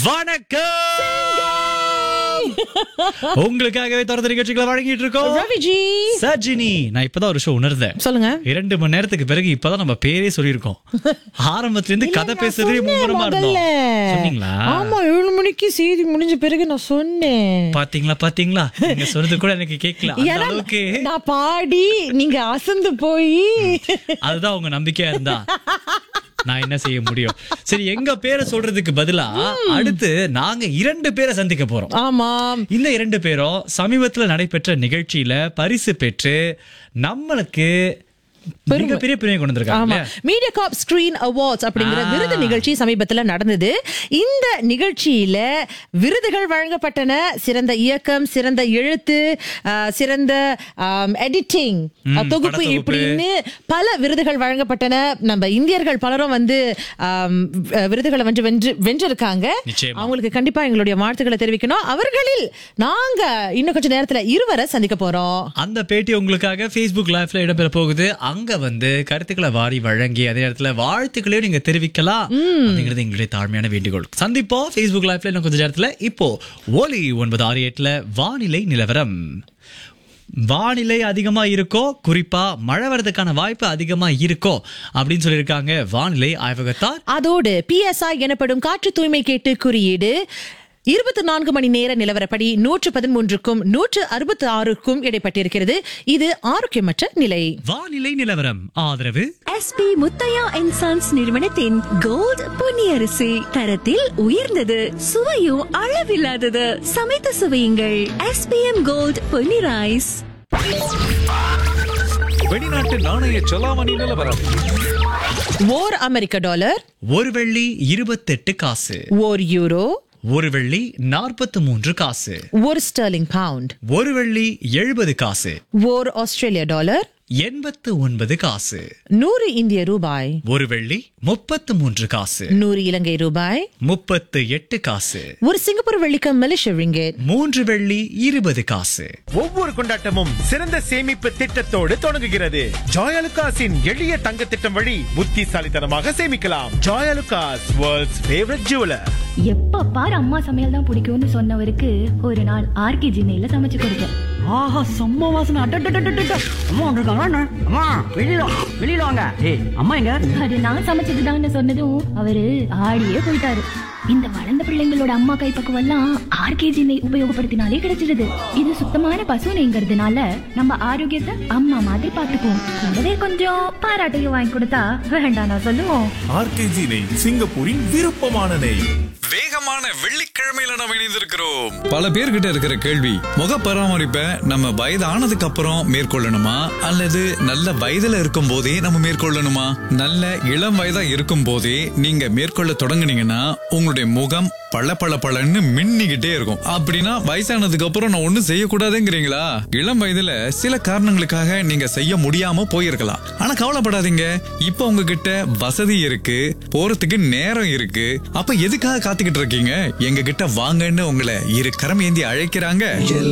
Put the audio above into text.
வணக்கம் உங்களுக்காகவே தொடர்ந்து நிகழ்ச்சிகளை வழங்கிட்டு இருக்கோம் ரவிஜி சஜினி நான் இப்பதான் ஒரு விஷயம் உணர்ந்தேன் சொல்லுங்க இரண்டு மணி நேரத்துக்கு பிறகு இப்பதான் நம்ம பேரே சொல்லியிருக்கோம் ஆரம்பத்துல இருந்து கதை இல்ல, நான் பேசுறதே சொன்னேன் மும்முரமா இருந்தோம் முதல்ல. சொன்னீங்களா ஆமா ஏழு மணிக்கு செய்தி முடிஞ்ச பிறகு நான் சொன்னேன் பாத்தீங்களா பாத்தீங்களா நீங்க சொன்னது கூட எனக்கு கேட்கல அந்த ஏன்னா, அளவுக்கு நான் பாடி நீங்க அசந்து போய் அதுதான் உங்க நம்பிக்கையா இருந்தா நான் என்ன செய்ய முடியும் சரி எங்க பேரை சொல்றதுக்கு பதிலா அடுத்து நாங்க இரண்டு பேரை சந்திக்க போறோம் ஆமா இந்த இரண்டு பேரும் சமீபத்துல நடைபெற்ற நிகழ்ச்சியில பரிசு பெற்று நம்மளுக்கு மிகப்பெரிய பெருமை கொண்டு வந்திருக்காங்க ஆமா இல்லையா? மீடியா காப் ஸ்கிரீன் அவார்ட்ஸ் அப்படிங்கிற ஆ. விருது நிகழ்ச்சி சமீபத்துல நடந்தது இந்த நிகழ்ச்சியில விருதுகள் வழங்கப்பட்டன சிறந்த இயக்கம் சிறந்த எழுத்து ஆ, சிறந்த எடிட்டிங் தொகுப்பு படத்தொகுப்பு. இப்படின்னு பல விருதுகள் வழங்கப்பட்டன நம்ம இந்தியர்கள் பலரும் வந்து ஆம், வி- விருதுகளை வந்து வென்று வென்றிருக்காங்க நிச்சயமா. அவங்களுக்கு கண்டிப்பா எங்களுடைய வாழ்த்துக்களை தெரிவிக்கணும் அவர்களில் நாங்க இன்னும் கொஞ்ச நேரத்துல இருவரை சந்திக்க போறோம் அந்த பேட்டி உங்களுக்காக Facebook லைவ்ல இடம்பெற போகுது அங்க வந்து கருத்துக்களை வாரி வழங்கி அதே நேரத்துல வாழ்த்துக்களையும் நீங்க தெரிவிக்கலாம் அப்படிங்கிறது எங்களுடைய தாழ்மையான வேண்டுகோள் சந்திப்போம் Facebook லைவ்ல இன்னும் கொஞ்ச நேரத்துல இப்போ ஒலி ஒன்பது ஆறு எட்டுல வானிலை நிலவரம் வானிலை அதிகமா இருக்கோ குறிப்பா மழை வர்றதுக்கான வாய்ப்பு அதிகமா இருக்கோ அப்படின்னு சொல்லியிருக்காங்க வானிலை ஆய்வகத்தார் அதோடு பிஎஸ்ஐ எனப்படும் காற்று தூய்மை கேட்டு குறியீடு இருபத்தி நான்கு மணி நேர நிலவரப்படி நூற்று பதிமூன்றுக்கும் நூற்று அறுபத்தி ஆறுக்கும் இடைப்பட்டிருக்கிறது இது ஆரோக்கியமற்ற நிலை வானிலை நிலவரம் ஆதரவு எஸ்பி முத்தையா அண்ட் சன்ஸ் நிறுவனத்தின் கோல்ட் பொன்னியரிசி தரத்தில் உயர்ந்தது சுவையும் அளவில்லாதது சமைத்து சுவையுங்கள் எஸ்பிஎம் கோல்ட் பொன்னி ரைஸ் வெளிநாட்டு நாணய செலாவணி நிலவரம் ஓர் அமெரிக்க டாலர் ஒரு வெள்ளி இருபத்தெட்டு காசு ஓர் யூரோ ஒரு வெள்ளி நாற்பத்து மூன்று காசு ஒரு ஸ்டெர்லிங் பவுண்ட் ஒரு வெள்ளி எழுபது காசு ஓர் ஆஸ்திரேலிய டாலர் எண்பத்து ஒன்பது காசு நூறு இந்திய ரூபாய் ஒரு வெள்ளி முப்பத்து மூன்று காசு நூறு இலங்கை ரூபாய் முப்பத்து எட்டு காசு ஒரு சிங்கப்பூர் வெள்ளிக்கு மலேசிய ரிங்கெட் மூன்று வெள்ளி இருபது காசு ஒவ்வொரு கொண்டாட்டமும் சிறந்த சேமிப்பு திட்டத்தோடு தொடங்குகிறது ஜாயலுகாஸின் எளிய தங்க திட்டம் வழி புத்திசாலித்தனமாக சேமிக்கலாம் ஜாயலுகாஸ் வேர்ல்ட்ஸ் ஃபேவரட் ஜுவலர் எப்ப பாரு அம்மா சமையல் தான் பிடிக்கும்னு சொன்னவருக்கு ஒரு நாள் ஆர்கே ஜினையில சமைச்சு கொடுத்தேன் ஆஹா செம்ம வாசனை அட்டட்டட்டட்டட்ட அம்மா வந்திருக்காங்களா என்ன? அம்மா வெளியில வா, வெளியில வாங்க ஏய் அம்மா எங்க அது நான் சமைச்சதுதான்னு சொன்னதும் அவரு ஆடியே போயிட்டாரு இந்த வளர்ந்த பிள்ளைங்களோட அம்மா கைப்பக்குவம் எல்லாம் ஆர்கேஜி நெய் உபயோகப்படுத்தினாலே கிடைச்சிடுது இது சுத்தமான பசு நெய்ங்கிறதுனால நம்ம ஆரோக்கியத்தை அம்மா மாதிரி பாத்துக்குவோம் கூடவே கொஞ்சம் பாராட்டையும் வாங்கி கொடுத்தா வேண்டாம் நான் சொல்லுவோம் ஆர்கேஜி நெய் சிங்கப்பூரின் விருப்பமான நெய் வேகமான வெள்ளிக்கிழமையில நம்ம இணைந்திருக்கிறோம் பல பேர்கிட்ட இருக்கிற கேள்வி முக பராமரிப்பை நம்ம வயதானதுக்கு அப்புறம் மேற்கொள்ளணுமா அல்லது நல்ல வயதுல இருக்கும் போதே நம்ம மேற்கொள்ளணுமா நல்ல இளம் வயதா இருக்கும் போதே நீங்க மேற்கொள்ள தொடங்குனீங்கன்னா உங்களுடைய முகம் பள பள பளன்னு மின்னிக்கிட்டே இருக்கும் அப்படின்னா வயசானதுக்கு அப்புறம் நான் ஒண்ணும் செய்யக்கூடாதுங்கிறீங்களா இளம் வயதுல சில காரணங்களுக்காக நீங்க செய்ய முடியாம போயிருக்கலாம் ஆனா கவலைப்படாதீங்க இப்ப உங்ககிட்ட வசதி இருக்கு போறதுக்கு நேரம் இருக்கு அப்ப எதுக்காக காத்துக்கிட்டு இருக்கீங்க எங்க கிட்ட வாங்கன்னு உங்களை இரு கரம் ஏந்தி அழைக்கிறாங்க